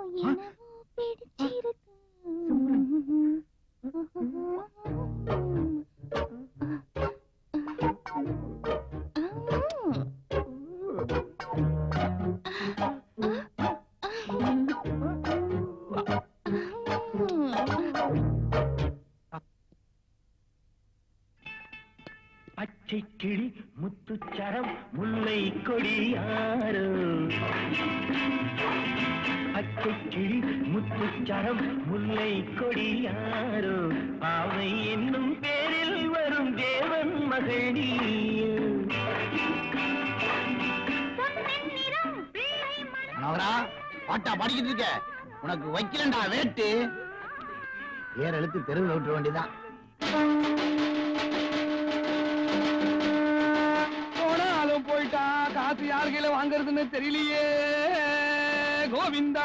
என்னவோ பிடிச்சிருக்கு பச்சை கிளி முத்துச்சரம் முல்லை கொடியாரோ பச்சை கிளி முத்துச்சரம் முல்லை கொடியாரோ பாவை என்னும் பேரில் வரும் தேவன் மகள் நீயோ. மனோகரா பாட்டா பாடிக்கிட்டு இருக்க உனக்கு வைக்கலண்டா வேட்டு ஏற எழுத்து தெருவில் விட்டுற வேண்டியதான் போனாலும் போயிட்டா காசு யார் கையில வாங்குறதுன்னு தெரியலையே கோவிந்தா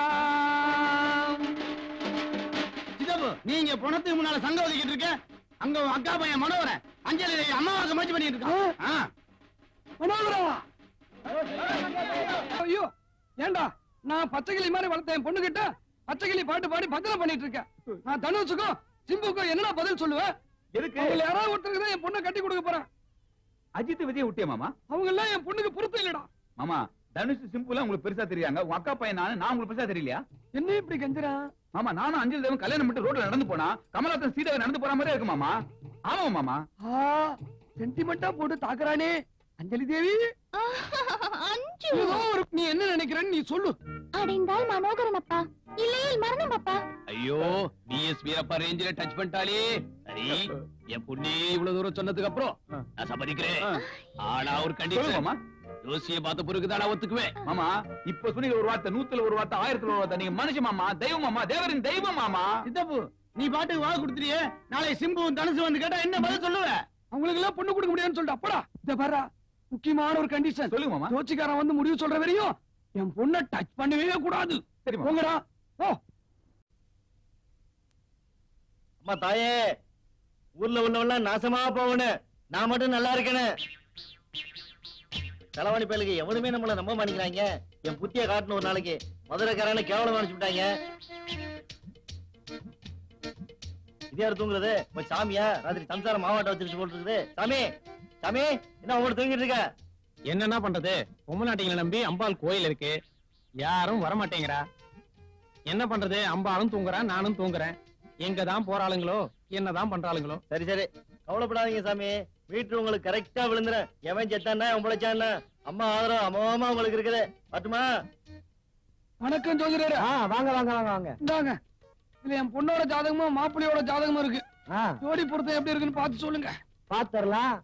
சிதப்பு நீங்க பணத்துக்கு முன்னால சங்கம் ஒதுக்கிட்டு இருக்க அங்க உன் அக்கா பையன் மனோகரன் அஞ்சலி அம்மாவுக்கு முயற்சி பண்ணிட்டு இருக்கான் ஆ. மனோகரா ஐயோ ஏண்டா நான் பச்சைக்கிளி மாதிரி வளர்த்த என் பொண்ணுகிட்ட பச்சைக்கிளி பாட்டு பாடி பத்திரம் பண்ணிட்டு இருக்கேன் நான் தனுஷுக்கும் சிம்புக்கும் என்னடா பதில் சொல்லுவேன் எதுக்கு அவங்கள யாராவது ஒருத்தருக்கு தான் என் பொண்ணை கட்டி கொடுக்க போறேன் அஜித் விஜய் விட்டியா மாமா அவங்க எல்லாம் என் பொண்ணுக்கு பொருத்தம் இல்லடா மாமா தனுஷ் சிம்பிளா உங்களுக்கு பெருசா தெரியாங்க உங்க அக்கா பையன் நானு நான் உங்களுக்கு பெருசா தெரியலையா என்ன இப்படி கெஞ்சுறான் மாமா நானும் அஞ்சல் தேவன் கல்யாணம் பண்ணிட்டு ரோட்ல நடந்து போனா கமலாசன் சீதாவை நடந்து போற மாதிரியே இருக்கு மாமா ஆமா மாமா ஆ சென்டிமெண்டா போட்டு தாக்குறானே அஞ்சலி தேவி அஞ்சு ஏதோ ஒரு- நீ என்ன நினைக்கிறேன்னு நீ சொல்லு அடைந்தால் மனோகரன் அப்பா இல்லையில் மரணம் அப்பா ஐயோ பிஎஸ் வீரப்பா ரேஞ்சில டச் பண்ணிட்டாலே சரி என் பொண்ணே இவ்வளவு தூரம் சொன்னதுக்கு அப்புறம் நான் சம்மதிக்கிறேன் ஆனா ஒரு சொல்லுங்க கண்டிஷன் மாமா ஜோசிய பார்த்த பிறகு தான் நான் ஒத்துக்குவேன் மாமா இப்ப சொன்னீங்க ஒரு வார்த்தை நூத்துல ஒரு வார்த்தை ஆயிரத்துல ஒரு வார்த்தை நீங்க மனுஷன் மாமா தெய்வம் மாமா தேவரின் தெய்வம் மாமா சித்தப்பு நீ பாட்டுக்கு வாக்கு கொடுத்துறியே நாளை சிம்புவும் தனுசு வந்து கேட்டா என்ன பதில் சொல்லுவ அவங்களுக்கு எல்லாம் பொண்ணு கொடுக்க முடியாதுன்னு சொல்லிட்டு அப்படா இந்த பாரா முக்கியமான ஒரு கண்டிஷன் சொல்லுங்க மாமா ஜோச்சிக்காரன் வந்து முடிவு சொல்ற வரையும் என் பொண்ணை டச் பண்ணவே கூடாது சரி மாமா போங்கடா ஓ அம்மா தாயே ஊர்ல உள்ளவெல்லாம் நாசமா போகணும் நான் மட்டும் நல்லா இருக்கேன் தலைவாணி பயலுக்கு எவனுமே நம்மள நம்ப மாட்டேங்கிறாங்க என் புத்திய காட்டணும் ஒரு நாளைக்கு மதுரைக்காரன கேவலம் அனுப்பிச்சு விட்டாங்க இது யாரு தூங்குறது போய் சாமியா ராத்திரி சம்சாரம் மாவாட்ட வச்சிருச்சு போட்டு இருக்குது சாமி சாமி என்ன உங்களோட தூங்கிட்டு இருக்க என்னன்னா பண்றது பொம்மநாட்டிங்களை நம்பி அம்பாள் கோயில் இருக்கு யாரும் வர மாட்டேங்கிறா என்ன பண்றது அம்பாளும் தூங்குறேன் நானும் தூங்குறேன் எங்க தான் போறாளுங்களோ என்னதான் பண்றாளுங்களோ சரி சரி கவலைப்படாதீங்க சாமி வீட்டு உங்களுக்கு கரெக்டா விழுந்துறேன் எவன் செத்தானா எவன் பிழைச்சானா அம்மா ஆதரவு அம்மாவா உங்களுக்கு இருக்குது பட்டுமா வணக்கம் ஜோதிடரே வாங்க வாங்க வாங்க வாங்க இந்தாங்க இதுல என் பொண்ணோட ஜாதகமும் மாப்பிள்ளையோட ஜாதகமும் இருக்கு ஆ ஜோடி பொருத்தம் எப்படி இருக்குன்னு பார்த்து சொல்லுங்க பாத்துரலாம்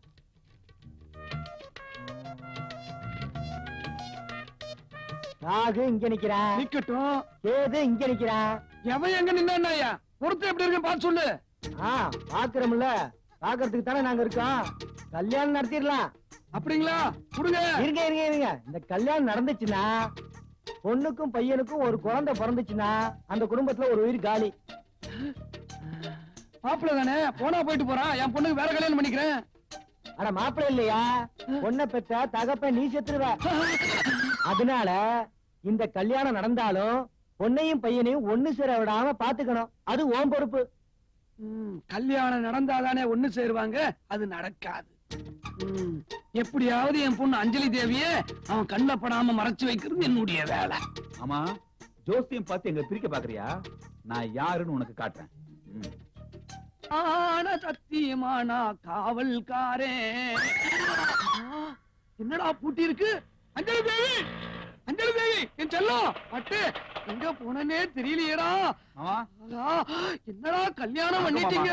ராகு இங்க நிக்கிறான் நிக்கட்டும் கேது இங்க நிக்கிறான் எவன் எங்க நின்னா ஐயா பொருத்தம் எப்படி இருக்குன்னு பார்த்து சொல்லு ஆ பாக்குறோம்ல பாக்குறதுக்கு தானே நாங்க இருக்கோம் கல்யாணம் நடத்திடலாம் அப்படிங்களா கொடுங்க இருங்க இருங்க இருங்க இந்த கல்யாணம் நடந்துச்சுன்னா பொண்ணுக்கும் பையனுக்கும் ஒரு குழந்தை பிறந்துச்சுன்னா அந்த குடும்பத்துல ஒரு உயிர் காலி மாப்பிள்ளை தானே போனா போயிட்டு போறான் என் பொண்ணுக்கு வேற கல்யாணம் பண்ணிக்கிறேன் ஆனா மாப்பிள்ளை இல்லையா பொண்ணை பெத்த தகப்ப நீ செத்துருவ அதனால இந்த கல்யாணம் நடந்தாலும் பொண்ணையும் பையனையும் ஒண்ணு சேர விடாம பாத்துக்கணும் அது ஓம் பொறுப்பு ம், கல்யாணம் நடந்தாதானே ஒண்ணு சேருவாங்க அது நடக்காது ம், எப்படியாவது என் பொண்ணு அஞ்சலி தேவிய அவன் கண்ணுல படாம மறைச்சு வைக்கிறது என்னுடைய வேலை ஆமா ஜோசியம் பார்த்து எங்க பிரிக்க பாக்குறியா நான் யாருன்னு உனக்கு காட்டுறேன் ம். ஆன சத்தியமானா காவல்காரே ஆ, என்னடா பூட்டி இருக்கு அஞ்சலி தேவி அஞ்சலி தேவி என் செல்லம் பட்டு எங்க போனனே தெரியலையேடா ஆமா ஆஹா, என்னடா கல்யாணம் பண்ணிட்டீங்க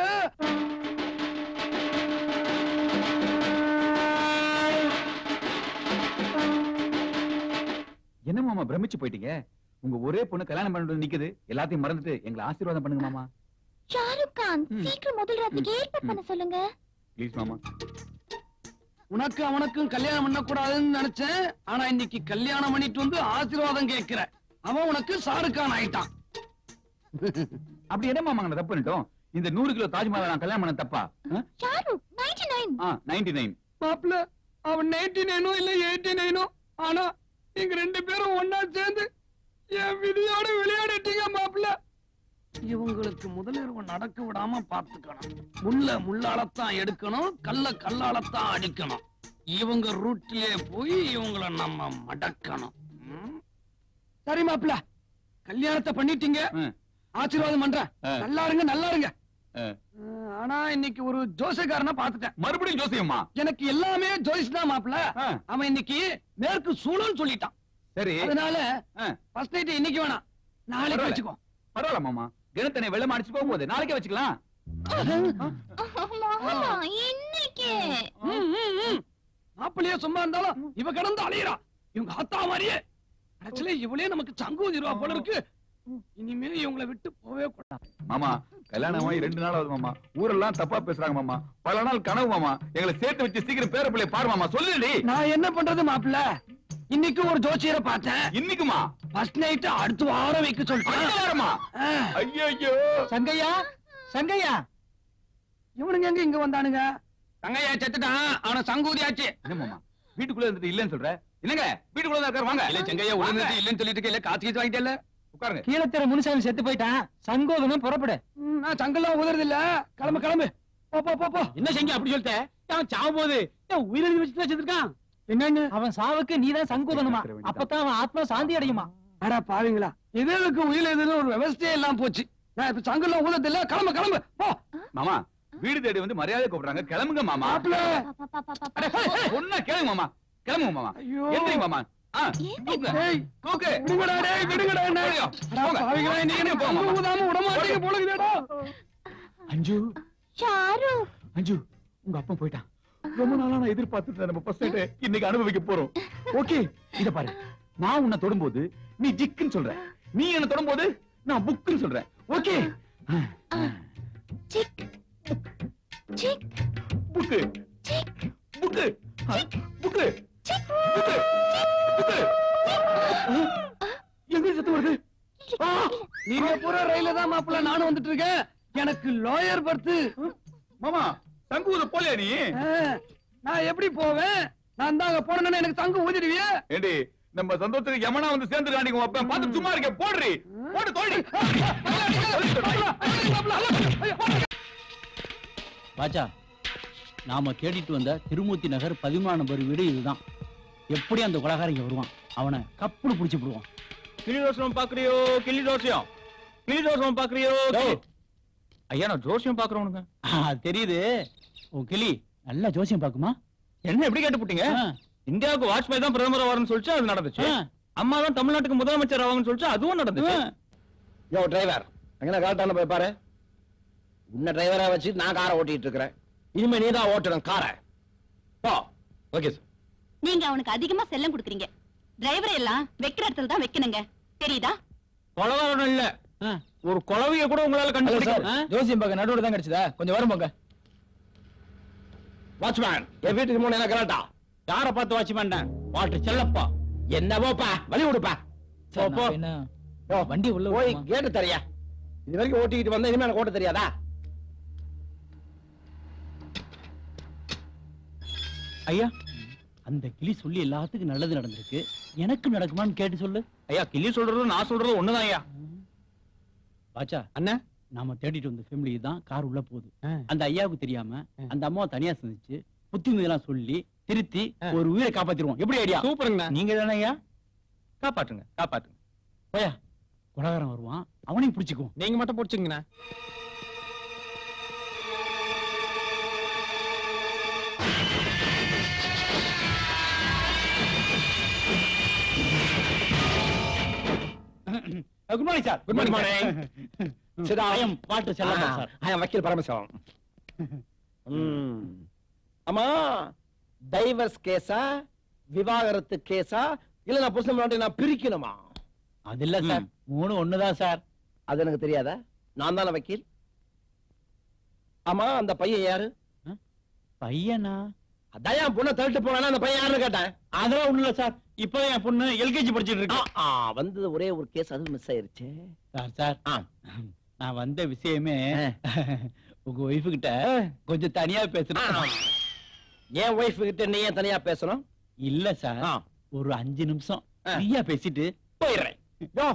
என்ன மாமா பிரமிச்சு போயிட்டீங்க உங்க ஒரே பொண்ணு கல்யாணம் பண்ணிட்டு நிக்குது எல்லாத்தையும் மறந்துட்டு எங்களை ஆசீர்வாதம் பண்ணுங்க மாமா ஷாருக் கான் ம். சீக்கிரம் முதல் ராத்திரிக்கு ஏற்பாடு பண்ண சொல்லுங்க ப்ளீஸ் மாமா உனக்கு அவனுக்கும் கல்யாணம் பண்ணக்கூடாதுன்னு நினைச்சேன் ஆனா இன்னைக்கு கல்யாணம் பண்ணிட்டு வந்து ஆசீர்வாதம் கேட்கிற அவன் உனக்கு ஷாருக்கான் ஆயிட்டான் அப்படி என்ன மாமா நாங்க தப்பு பண்ணிட்டோம் இந்த நூறு கிலோ தாஜ்மஹால் நான் கல்யாணம் பண்ண தப்பா Shahrukh ninety nine ninety nine மாப்பிள அவன் நைன்டி நைனோ இல்ல எயிட்டி நைனோ ஆனா நீங்க ரெண்டு பேரும் ஒன்னா சேர்ந்து என் விதியோட விளையாடிட்டீங்க இவங்களுக்கு முதலிரவு நடக்க விடாம பாத்துக்கணும் முள்ள முள்ளாலத்தான் எடுக்கணும் கல்ல கல்லாலத்தான் அடிக்கணும் இவங்க ரூட்லயே போய் இவங்கள நம்ம மடக்கணும் ம்? சரி மாப்பிள கல்யாணத்தை பண்ணிட்டீங்க ம். ஆசீர்வாதம் பண்றேன் ஆ. நல்லா இருங்க நல்லா இருங்க ஆ. ம், ஆனா இன்னைக்கு ஒரு ஜோசியக்காரனை பாத்துட்டேன் மறுபடியும் ஜோசியம்மா எனக்கு எல்லாமே ஜோதிஷ் தான் மாப்பிள ஆ. அவன் இன்னைக்கு மேற்கு சூழல் சொல்லிட்டான் சரி அதனால ஆ. ஃபர்ஸ்ட் நைட் இன்னைக்கு வேணாம் நாளைக்கு பரவாயில்ல. வச்சுக்கோ பரவாயில்ல மாமா கிணத்தனை வெள்ளம் அடிச்சு போக போகுது நாளைக்கே வச்சுக்கலாம் மாமா இன்னைக்கு ம், ம், ம். மாப்பிள்ளையே சும்மா இருந்தாலும் இவ கடந்து அலையிறா இவங்க அத்தா மாதிரியே ஆக்சுவலி இவளே நமக்கு சங்கு ரூபா போல இருக்கு இனிமே இவங்களை விட்டு போவே கூடாது மாமா கல்யாணம் ஆகி ரெண்டு நாள் ஆகுது மாமா ஊரெல்லாம் தப்பா பேசுறாங்க மாமா பல நாள் கனவு மாமா எங்களை சேர்த்து வச்சு சீக்கிரம் பேர பிள்ளை பாரு மாமா சொல்லுடி நான் என்ன பண்றது மாப்பிள்ள இன்னைக்கு ஒரு ஜோசியரை பார்த்தேன் இன்னைக்குமா ஃபர்ஸ்ட் நைட் அடுத்த வாரம் வைக்க அடுத்த சொல்லிட்டேன் வாரமா ஆ, ஐயோ சங்கையா சங்கையா இவனுங்க எங்க இங்க வந்தானுங்க தங்கையா செத்துட்டான் அவன சங்கூதியாச்சு என்ன மாமா வீட்டுக்குள்ள இருந்துட்டு இல்லன்னு சொல்ற என்னங்க வீட்டுக்குள்ள தான் இருக்காரு வாங்க இல்ல செங்கையா உடனே இல்லன்னு சொல்லிட்டு இல்ல காசு கீச்சு வாங்கிட்டே உட்காருங்க கீழத்திர முனுசாமி செத்து போயிட்டான் சங்கோதனும் புறப்படு ம், நான் சங்கெல்லாம் உதறது இல்ல கிளம்பு கிளம்பு போ போ போ போ என்ன செஞ்சு அப்படி சொல்லிட்ட அவன் சாவு போது உயிரெழுதி வச்சுட்டு வச்சிருக்கான் என்னன்னு அவன் சாவுக்கு நீதான் சங்கோதனுமா அப்பதான் அவன் ஆத்மா சாந்தி அடையுமா அட பாவீங்களா இதற்கு உயிர் எதுன்னு ஒரு விவசாயம் எல்லாம் போச்சு நான் இப்ப சங்கெல்லாம் ஊதறது இல்ல கிளம்பு கிளம்பு போ மாமா வீடு தேடி வந்து மரியாதை கூப்பிடுறாங்க கிளம்புங்க மாமா மாப்பிள்ள அட, ஒண்ணா கேளுங்க மாமா கிளம்புங்க மாமா ஐயோ எந்திரிங்க மாமா ஆ, தூக்கு. டேய், தூக்கு. விடுங்கடா டேய் விடுங்கடா என்ன போடியா, அட போங்க. பாவிகளா நீங்க என்ன போங்க, சங்கு மாமா. ஊதாம விட மாட்டீங்க போல இருக்குதேடா அஞ்சு ஷாரு அஞ்சு உங்க அப்பா போயிட்டான் ரொம்ப நாளா நான் எதிர்பார்த்துட்டு இருந்த நம்ம ஃபர்ஸ்ட் நைட் இன்னைக்கு அனுபவிக்க போறோம் ஓகே இத பாரு நான் உன்னை தொடும்போது நீ ஜிக்குன்னு சொல்ற நீ என்ன தொடும்போது நான் புக்குன்னு சொல்றேன் ஓகே சிக் சிக் புக்கு சிக் புக்கு ஆ, புக்கு சிக் புக்கு புக்கு எங்க சத்து வருது ஆ, நீங்க பூரா ரயில தான் மாப்பிள்ள நானும் வந்துட்டு இருக்கேன் எனக்கு லாயர் பர்த்து மாமா தங்குவத போலியா நீ நான் எப்படி போவேன் நான் தான் அங்க போனேன்னு எனக்கு தங்கு ஊதிடுவியே ஏண்டி நம்ம சந்தோஷத்துக்கு யமனா வந்து சேர்ந்து காணிக்கும் அப்ப பார்த்து சும்மா இருக்க போடுறி போடு தோழி பாச்சா நாம தேடிட்டு வந்த திருமூர்த்தி நகர் பதிமூணு நம்பர் வீடு இதுதான் எப்படி அந்த கொலகாரன் இங்க வருவான் அவனை கப்புனு புடிச்சு விடுவான் கிளி தோசம் பாக்குறியோ கிளி தோசையம் கிளி தோசம் பாக்குறியோ டேய். ஐயா நான் ஜோசியம் பாக்குறவனுங்க ஆ, தெரியுது உன் கிளி நல்லா ஜோசியம் பாக்குமா என்ன எப்படி கேட்டுப்புட்டீங்க ஆ, இந்தியாவுக்கு வாஜ்பாய் தான் பிரதமர் வரணும்னு சொல்லிச்சு அது நடந்துச்சு ஆ, அம்மா தான் தமிழ்நாட்டுக்கு முதலமைச்சர் ஆவாங்கன்னு சொல்லிச்சு அதுவும் நடந்துச்சு ஆ. யோ டிரைவர் அங்கே காட்டான போய் பாரு உன்னை டிரைவரா வச்சு நான் காரை ஓட்டிட்டு இருக்கிறேன் இனிமே நீ தான் ஓட்டணும் காரை போ ஓகே சார் நீங்க அவனுக்கு அதிகமா செல்லம் கொடுக்குறீங்க டிரைவர் எல்லாம் வைக்கிற இடத்துல தான் வைக்கணுங்க தெரியுதா கொலகாரன் இல்ல ஆ. ஒரு குலவைய கூட உங்களால கண்டுபிடிக்க ஆ? ஜோசியம் பார்க்க நடுவுல தான் கிடைச்சதா கொஞ்சம் வரும் போங்க வாட்ச்மேன் என் வீட்டுக்கு மூணு என்ன கரெக்டா யார பார்த்து வாட்சி பண்ணேன் வாட்டு செல்லப்பா என்னவோப்பா வழி விடுப்பா போ, போ. என்ன யோ, வண்டி உள்ள போய் விட்டுமா? கேட்டு தரியா இது வரைக்கும் ஓட்டிக்கிட்டு வந்தா இனிமே எனக்கு ஓட்ட தெரியாதா ஐயா அந்த கிளி சொல்லி எல்லாத்துக்கும் நல்லது நடந்திருக்கு எனக்கு நடக்குமான்னு கேட்டு சொல்லு ஐயா கிளி சொல்றது நான் சொல்றது ஒண்ணுதான் ஐயா பாச்சா அண்ணா நாம தேடிட்டு வந்த ஃபேமிலி தான் கார் உள்ள போகுது ஆ. அந்த ஐயாவுக்கு தெரியாம அந்த அம்மாவை தனியா சந்திச்சு புத்திமதியெல்லாம் சொல்லி திருத்தி ஆ. ஒரு உயிரை காப்பாத்திருவோம் எப்படி ஐடியா சூப்பருங்கண்ணா நீங்க தானே ஐயா காப்பாற்றுங்க காப்பாற்றுங்க போயா கொலகாரன் வருவான் அவனையும் பிடிச்சுக்குவோம் நீங்க மட்டும் பிடிச்சுங்கண்ணா good morning sir good morning Sit down. I'm பாட்டு செல்லப்பா சார் ஐ எம் வக்கீல் பரமசிவம் ம். அம்மா டைவர்ஸ் கேஸா விவாகரத்து கேஸா இல்ல நான் புருஷன் பொண்டாட்டி நான் பிரிக்கணுமா அது இல்ல சார் மூணு ஒண்ணுதான் சார் அது எனக்கு தெரியாதா நான் தானே வக்கீல் ஆமா அந்த பையன் யாரு பையனா அதான் என் பொண்ணை தள்ளிட்டு போனானா அந்த பையன் யாருன்னு கேட்டேன் அதெல்லாம் ஒண்ணு இல்ல சார் இப்போ என் பொண்ணு எல்கேஜி படிச்சிட்டு ஆ, இருக்கு ஆ, வந்தது ஒரே ஒரு கேஸ் அது மிஸ் ஆயிருச்சு சார் சார் ஆ. நான் வந்த விஷயமே உங்க ஒய்ஃபு கிட்ட கொஞ்சம் தனியா பேசுறேன் என் ஒய்ஃப் கிட்ட நீ ஏன் தனியா பேசணும் இல்ல சார் ஆ. ஒரு அஞ்சு நிமிஷம் ஆ. ஃப்ரீயா பேசிட்டு போயிடுறேன் யோ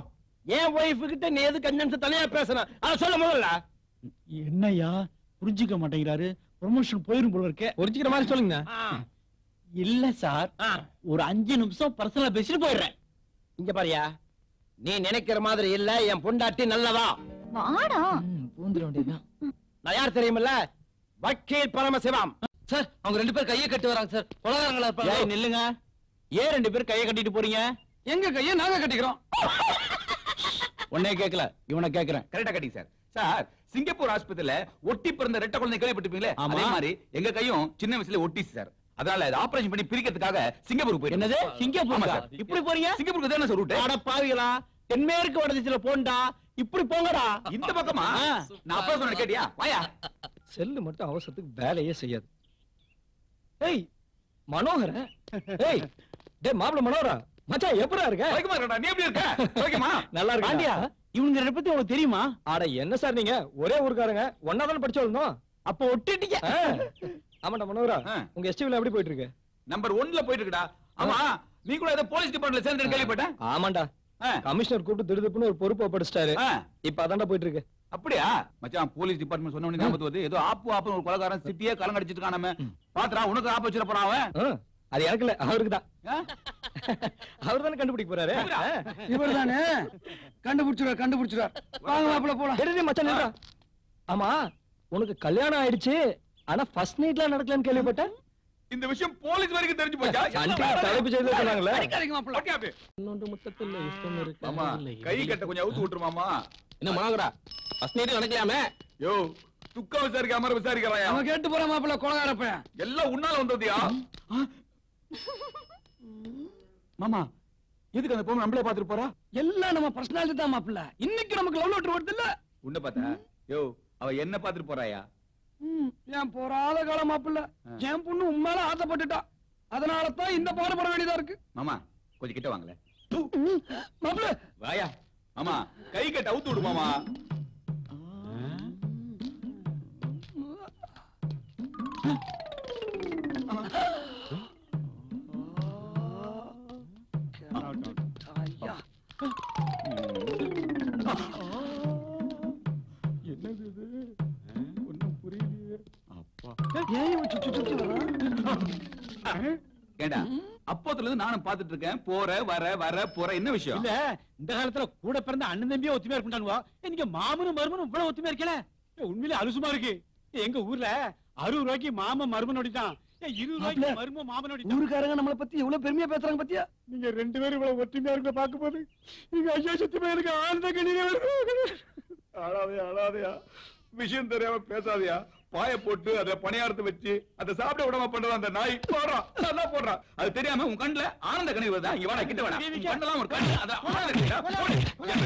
என் ஒய்ஃபு கிட்ட நீ எதுக்கு அஞ்சு நிமிஷம் தனியா பேசணும் அத சொல்ல முதல்ல என்னய்யா புரிஞ்சுக்க மாட்டேங்கிறாரு ப்ரொமோஷன் போயிரும் போல இருக்கே புரிஞ்சுக்கிற மாதிரி சொல்லுங்க ஆ, இல்ல சார் ஆ. ஒரு அஞ்சு நிமிஷம் பர்சனலா பேசிட்டு போயிடுறேன் இங்க பாரியா நீ நினைக்கிற மாதிரி இல்ல என் பொண்டாட்டி நல்லவா வாடா பூந்துட வேண்டியதுதான் நான் யார் தெரியுமில்ல வக்கீல் பரமசிவம் சார் அவங்க ரெண்டு பேர் கையை கட்டி வராங்க சார் கொலகாரங்களா ஏய், நில்லுங்க ஏன் ரெண்டு பேரும் கையை கட்டிட்டு போறீங்க எங்க கையை நாங்க கட்டிக்கிறோம் உன்னைய கேட்கல இவனை கேக்குறேன் கரெக்டா கட்டிங்க சார் சார் சிங்கப்பூர் ஆஸ்பத்திரியில ஒட்டி பிறந்த ரெட்டை குழந்தை கேள்விப்பட்டிருப்பீங்களே ஆமா. அதே மாதிரி எங்க கையும் சின்ன வயசுல ஒட்டிச்சு சார் அதனால இதை ஆபரேஷன் பண்ணி பிரிக்கிறதுக்காக சிங்கப்பூருக்கு போயிட்டு என்னது ஆமா சிங்கப்பூர் சார். இப்படி போறீங்க சிங்கப்பூருக்கு தானே சார் ரூட் அட பாவிகளா தென்மேற்கு வடதிசையில போண்டா இப்படி போங்கடா இந்த பக்கமா ஆ. நான் அப்பா சொன்ன கேட்டியா வாயா செல்லு மட்டும் அவசரத்துக்கு வேலையே செய்யாது ஏய் மனோகரன் ஏய் டேய் மாப்பிள மனோகரா மச்சான் எப்படா இருக்க வைக்கமா இருக்கடா நீ எப்படி இருக்க வைக்கமா நல்லா பாண்டியா இருக்கியா இவங்க ரெண்டு பத்தி உனக்கு தெரியுமா அட என்ன சார் நீங்க ஒரே ஊருக்காரங்க ஒன்னா தானே படிச்சு வரணும் அப்ப ஒட்டிட்டீங்க ஆமாண்டா மனோகரா ஆ. உங்க எஸ்டிவில எப்படி போயிட்டு இருக்கு நம்பர் ஒன்ல போயிட்டு இருக்கடா ஆமா நீ கூட ஏதோ போலீஸ் டிபார்ட்மெண்ட்ல சேர்ந்து கேள்விப்பட்டேன் ஆமாண்டா ஆ. கமிஷனர் கூப்பிட்டு திடுதுப்புன்னு ஒரு பொறுப்பை படிச்சிட்டாரு ஆ, இப்ப அதான்டா போயிட்டு இருக்கு அப்படியா மச்சான் போலீஸ் டிபார்ட்மெண்ட் சொன்ன உடனே ஞாபகத்துக்கு வருது ஏதோ ஆப்பு ஆப்பு ஒரு கொலகாரன் சிட்டியே கலங்க அடிச்சிட்டு இருக்கானாம பாத்துறா உனக்கு ஆப்பு வச்சிட போறான் அவன் ஆ, அது எனக்கு இல்ல அவருக்கு தான் ஆ? அவர் தானே கண்டுபிடிக்க போறாரு இவரா? இவர் தானே கண்டுபிடிச்சுடுவார் கண்டுபிடிச்சுடுவார் வாங்க மாப்பிள்ள போலாம் டேய், டேய், மச்சான் நில்றா. ஆமா உனக்கு கல்யாணம் ஆயிடுச்சு ஆனா ஃபர்ஸ்ட் நைட்லாம் நடக்கலன்னு கேள்விப்பட்டேன் இந்த விஷயம் போலீஸ் வரைக்கும் தெரிஞ்சு போச்சா ஆண்டி தலைப்பு செய்து சொன்னாங்களே அடிக்காதீங்க மாப்பிள்ள ஓகே அபி. இன்னொன்று முத்தத்தில் இஷ்டம் இருக்கு மாமா கை கட்ட கொஞ்சம் அவுத்து விட்டுருமாமா என்ன மனோகரா ஃபர்ஸ்ட் நைட் நடக்கலாமே யோ துக்க விசாரிக்க அமர விசாரிக்கிறாயா அவன் கேட்டு போற மாப்பிள்ள கொலகார பையன் எல்லாம் உன்னால வந்ததுயா மாமா எதுக்கு அந்த பொண்ணு நம்மளே பாத்துட்டு போறா எல்லாம் நம்ம பர்சனாலிட்டி தான் மாப்பிள்ள இன்னைக்கு நமக்கு லவ் லெட்டர் வருது இல்ல உன்ன பார்த்தா யோ அவ என்ன பாத்துட்டு போறாயா என் போராத காலம் மாப்பிள்ள என் பொண்ணு உண்மையில ஆசைப்பட்டுட்டா அதனால தான் இந்த பாடுபட வேண்டியதா இருக்கு மாமா கொஞ்சம் கிட்ட வாங்கல மாப்பிள்ள வாயா மாமா கை கட்ட அவுத்து விடு மாமா ஐயா என்னது இது ஒண்ணும் புரியலையே அப்பா ஏன் இவன் சுத்தி சுத்தி வரான் ஏண்டா அப்போத்துல இருந்து நானும் பாத்துட்டு இருக்கேன் போற வர வர போற என்ன விஷயம் இல்ல இந்த காலத்துல கூட பிறந்த அண்ணன் தம்பியே ஒத்துமையா இருக்குண்டானுவா நீங்க மாமனும் மருமனும் இவ்வளவு ஒத்துமையா இருக்கல உண்மையிலே அலுசுமா இருக்கு எங்க ஊர்ல அறுபது ரூபாய்க்கு மாமன் மருமன் ஓடிட்டான் இருபது ரூபாய்க்கு மாப்பிள, மருமன் மாமன் ஓடிட்டான் ஊருக்காரங்க நம்மளை பத்தி எவ்வளவு பெருமையா பேசுறாங்க பத்தியா நீங்க ரெண்டு பேரும் இவ்வளவு ஒற்றுமையா இருக்க பார்க்கும் போது நீங்க ஐயா சத்தியமா எனக்கு ஆனந்த கண்ணீரே வருது அழாதயா அழாதயா விஷயம் தெரியாம பேசாதயா பாய போட்டு அத பணியாரத்தை வச்சு அதை சாப்பிட விடாம பண்ற அந்த நாய் போடுறான் நல்லா போடுறான் அது தெரியாம உன் கண்ணுல ஆனந்த கண்ணீர் வருதா இங்க வாடா கிட்ட வேணா உன் கண்ணெல்லாம் ஒரு கண்ணு அத ஆனந்த கண்ணீரா? போடு.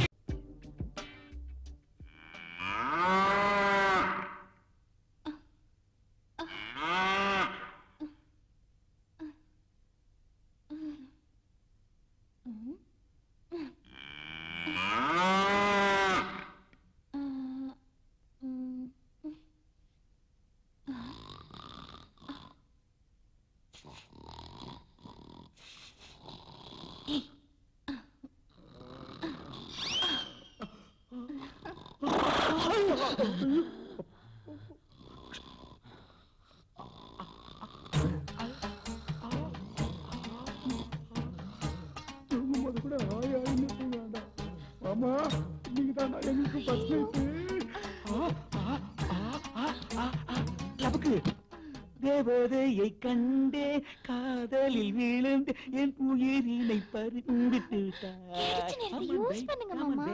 தேவதையை கண்டே காதலில் விழுந்து என் உயிரினை பறிந்துட்டு யூஸ் பண்ணுங்க மாமா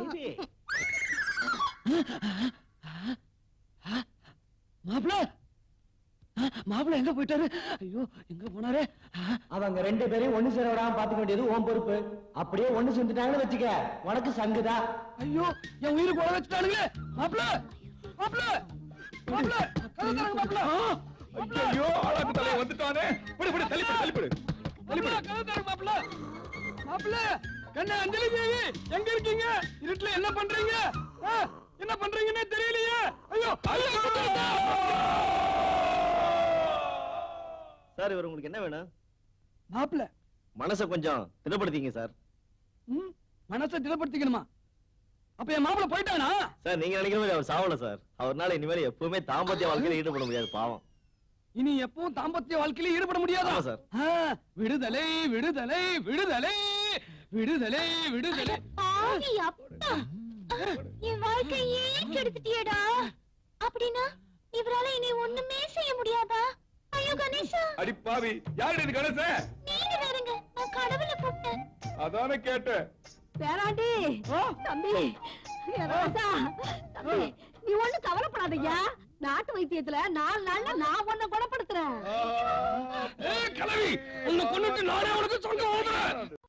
மாப்பிள்ள மாப்பிள்ள எங்க போயிட்டாரு ஐயோ எங்க போனாரு அவங்க ரெண்டு பேரையும் ஒண்ணு சேர விடாம பாத்துக்க வேண்டியது உன் பொறுப்பு அப்படியே ஒண்ணு சேர்ந்துட்டாங்கன்னு வச்சுக்க உனக்கு சங்குதா ஐயோ என் உயிரை கொலை வச்சுட்டானுங்களே மாப்பிள்ள மாப்பிள்ள மாப்பிள்ள கதை தரங்க மாப்பிள்ள ஐயோ ஆளாக்கு தலைய வந்துட்டானே விடு விடு தள்ளிப்படு தள்ளிப்படு மாப்பிள்ள கதை தரங்க மாப்பிள்ள மாப்பிள்ள கண்ணே அஞ்சலி தேவி எங்க இருக்கீங்க இருட்டுல என்ன பண்றீங்க ஆ, என்ன பண்றீங்கன்னே தெரியலையே ஐயோ ஐயோ சார் இவர் உங்களுக்கு என்ன வேணும் மாப்பிள்ள மனசை கொஞ்சம் திடப்படுத்திங்க சார் ம், மனசை திடப்படுத்திக்கணுமா அப்ப என் மாப்பிள்ள போயிட்டானா சார் நீங்க நினைக்கிற மாதிரி அவர் சாவல சார் அவர்னால இனிமேல் எப்பவுமே தாம்பத்திய வாழ்க்கையில ஈடுபட முடியாது பாவம் இனி எப்பவும் தாம்பத்திய வாழ்க்கையில ஈடுபட முடியாதா ஆமா சார். ஆ, விடுதலை விடுதலை விடுதலை விடுதலை விடுதலை ஆவி அப்பா என் வாழ்க்கையே கெடுத்துட்டியடா அப்படின்னா இவரால இனி ஒண்ணுமே செய்ய முடியாதா ஐயோ கணேசா அடி பாவி யாரு இது கணேச நீங்க வேறங்க நான் கடவுளை கூப்பிட்டேன் அதானே கேட்டேன் பேராண்டி தம்பி ஏ ராசா தம்பி நீ ஒண்ணு கவலைப்படாதய்யா நாட்டு வைத்தியத்துல நாலு நாள்ல நான் உன்னை குணப்படுத்துறேன் ஏய், கிழவி உன்னை கொன்னுட்டு நானே உனக்கு சொந்த ஓடுறேன்